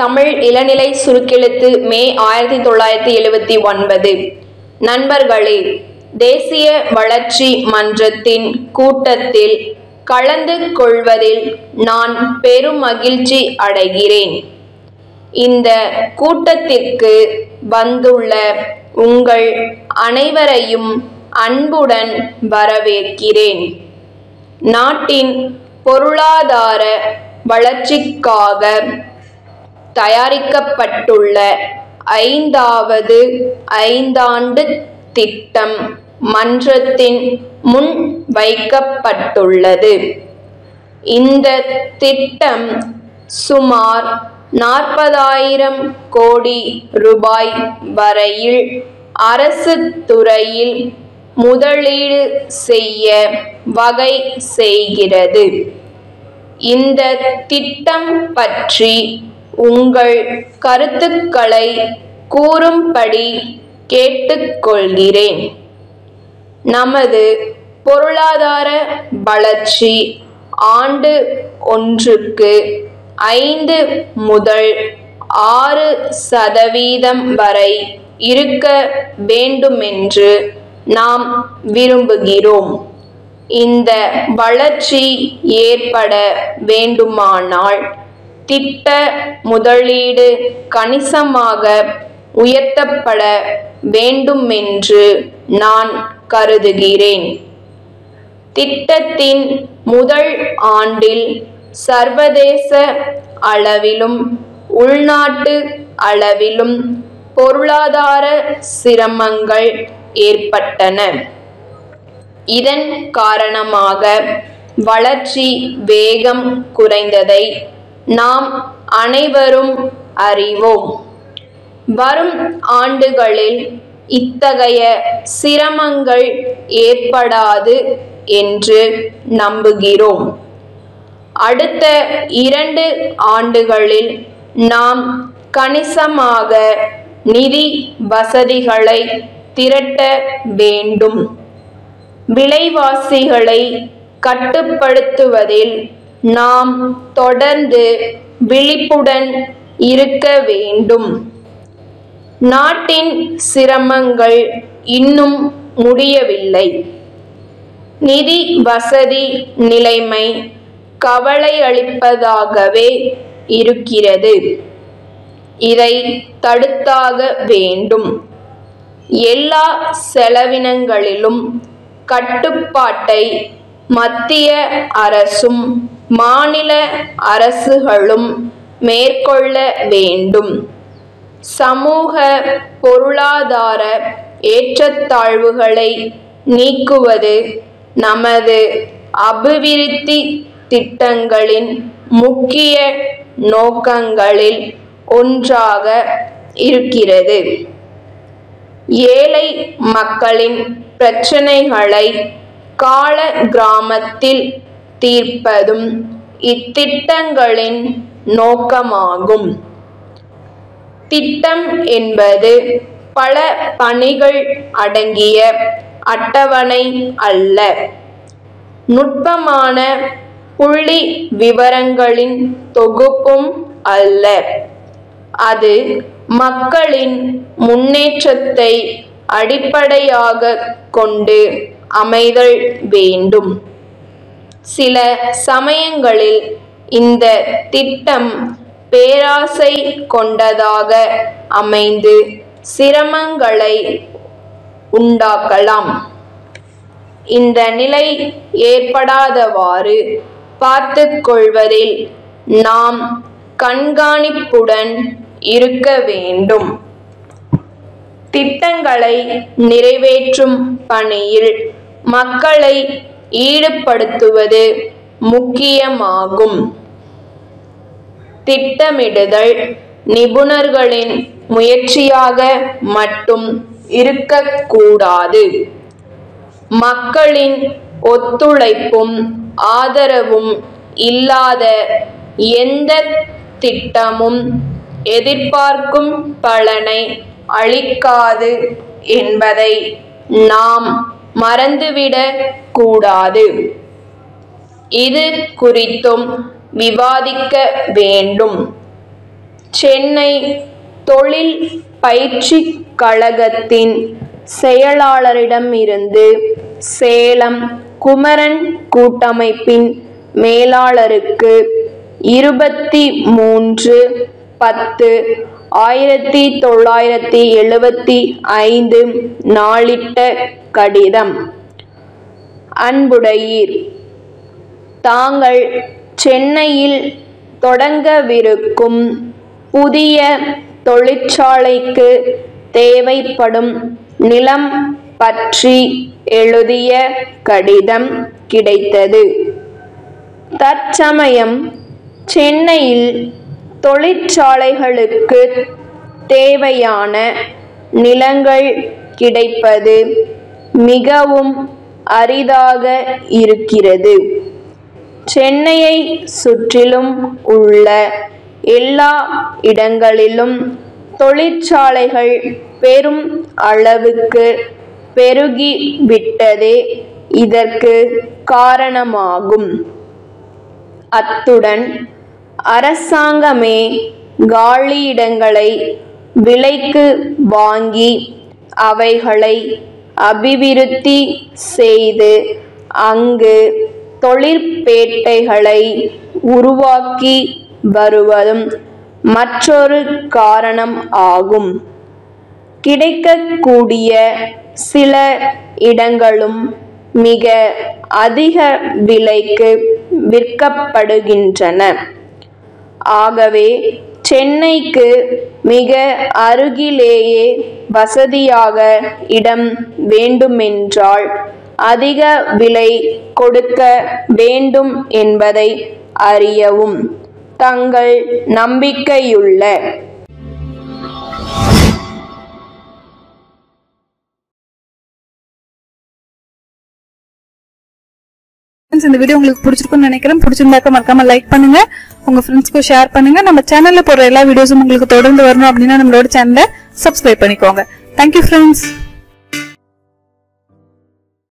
தமிழ் இளநிலை சுருக்கெழுத்து மே ஆயிரத்தி தொள்ளாயிரத்தி எழுவத்தி ஒன்பது நண்பர்களே தேசிய வளர்ச்சி மன்றத்தின் கூட்டத்தில் கலந்து கொள்வதில் நான் பெரும் மகிழ்ச்சி அடைகிறேன் இந்த கூட்டத்திற்கு வந்துள்ள உங்கள் அனைவரையும் அன்புடன் வரவேற்கிறேன் நாட்டின் பொருளாதார வளர்ச்சிக்காக தயாரிக்கப்பட்டுள்ள ஐந்தாவது ஐந்தாண்டு திட்டம் மன்றத்தின் முன் வைக்கப்பட்டுள்ளது இந்த திட்டம் சுமார் நாற்பதாயிரம் கோடி ரூபாய் வரையில் அரசு துறையில் முதலீடு செய்ய வகை செய்கிறது இந்த திட்டம் பற்றி உங்கள் கருத்துக்களை கூறும்படி கேட்டுக்கொள்கிறேன் நமது பொருளாதார வளர்ச்சி ஆண்டு ஒன்றுக்கு ஐந்து முதல் ஆறு சதவீதம் வரை இருக்க வேண்டுமென்று நாம் விரும்புகிறோம் இந்த வளர்ச்சி ஏற்பட வேண்டுமானால் திட்ட முதலீடு கணிசமாக உயர்த்தப்பட வேண்டுமென்று நான் கருதுகிறேன் திட்டத்தின் முதல் ஆண்டில் சர்வதேச அளவிலும் உள்நாட்டு அளவிலும் பொருளாதார சிரமங்கள் ஏற்பட்டன இதன் காரணமாக வளர்ச்சி வேகம் குறைந்ததை நாம் அனைவரும் அறிவோம் வரும் ஆண்டுகளில் இத்தகைய சிரமங்கள் ஏற்படாது என்று நம்புகிறோம் அடுத்த இரண்டு ஆண்டுகளில் நாம் கணிசமாக நிதி வசதிகளை திரட்ட வேண்டும் விலைவாசிகளை கட்டுப்படுத்துவதில் நாம் தொடர்ந்து விழிப்புடன் இருக்க வேண்டும் நாட்டின் சிரமங்கள் இன்னும் முடியவில்லை நிதி வசதி நிலைமை கவலையளிப்பதாகவே இருக்கிறது இதை தடுத்தாக வேண்டும் எல்லா செலவினங்களிலும் கட்டுப்பாட்டை மத்திய அரசும் மாநில அரசுகளும் மேற்கொள்ள வேண்டும் சமூக பொருளாதார ஏற்றத்தாழ்வுகளை நீக்குவது நமது அபிவிருத்தி திட்டங்களின் முக்கிய நோக்கங்களில் ஒன்றாக இருக்கிறது ஏழை மக்களின் பிரச்சனைகளை கால கிராமத்தில் தீர்ப்பதும் இத்திட்டங்களின் நோக்கமாகும் திட்டம் என்பது பல பணிகள் அடங்கிய அட்டவணை அல்ல நுட்பமான புள்ளி விவரங்களின் தொகுப்பும் அல்ல அது மக்களின் முன்னேற்றத்தை அடிப்படையாக கொண்டு அமைதல் வேண்டும் சில சமயங்களில் இந்த திட்டம் பேராசை கொண்டதாக அமைந்து சிரமங்களை உண்டாக்கலாம் இந்த நிலை ஏற்படாதவாறு பார்த்து கொள்வதில் நாம் கண்காணிப்புடன் இருக்க வேண்டும் திட்டங்களை நிறைவேற்றும் பணியில் மக்களை ஈடுபடுத்துவது முக்கியமாகும் திட்டமிடுதல் நிபுணர்களின் முயற்சியாக மட்டும் இருக்கக்கூடாது மக்களின் ஒத்துழைப்பும் ஆதரவும் இல்லாத எந்த திட்டமும் எதிர்பார்க்கும் பலனை அளிக்காது என்பதை நாம் மறந்துவிடக் கூடாது இது குறித்தும் விவாதிக்க வேண்டும் சென்னை தொழில் பயிற்சிக் கழகத்தின் செயலாளரிடமிருந்து சேலம் குமரன் கூட்டமைப்பின் மேலாளருக்கு இருபத்தி மூன்று பத்து ஆயிரத்தி தொள்ளாயிரத்தி எழுபத்தி ஐந்து நாளிட்ட கடிதம் அன்புடையீர் தாங்கள் சென்னையில் தொடங்கவிருக்கும் புதிய தொழிற்சாலைக்கு தேவைப்படும் நிலம் பற்றி எழுதிய கடிதம் கிடைத்தது தற்சமயம் சென்னையில் தொழிற்சாலைகளுக்கு தேவையான நிலங்கள் கிடைப்பது மிகவும் அரிதாக இருக்கிறது சென்னையை சுற்றிலும் உள்ள எல்லா இடங்களிலும் தொழிற்சாலைகள் பெரும் அளவுக்கு பெருகி விட்டதே இதற்கு காரணமாகும் அத்துடன் அரசாங்கமே காலியிடங்களை விலைக்கு வாங்கி அவைகளை அபிவிருத்தி செய்து அங்கு தொழிற்பேட்டைகளை உருவாக்கி வருவதும் மற்றொரு காரணம் ஆகும் கிடைக்கக்கூடிய சில இடங்களும் மிக அதிக விலைக்கு விற்கப்படுகின்றன ஆகவே சென்னைக்கு மிக அருகிலேயே வசதியாக இடம் வேண்டுமென்றால் அதிக விலை கொடுக்க வேண்டும் என்பதை அறியவும் தங்கள் நம்பிக்கையுள்ள ஃப்ரெண்ட்ஸ் இந்த வீடியோ உங்களுக்கு பிடிச்சிருக்கும்னு நினைக்கிறேன் பிடிச்சிருந்தாக்க மறக்காம லைக் பண்ணுங்க உங்க ஃப்ரெண்ட்ஸ்க்கு ஷேர் பண்ணுங்க நம்ம சேனல்ல போடுற எல்லா வீடியோஸும் உங்களுக்கு தொடர்ந்து வரணும் அப்படின்னா நம்மளோட சேனலை சப்ஸ்கிரைப் பண்ணிக்கோங்க தேங்க்யூ ஃப்ரெண்ட்ஸ்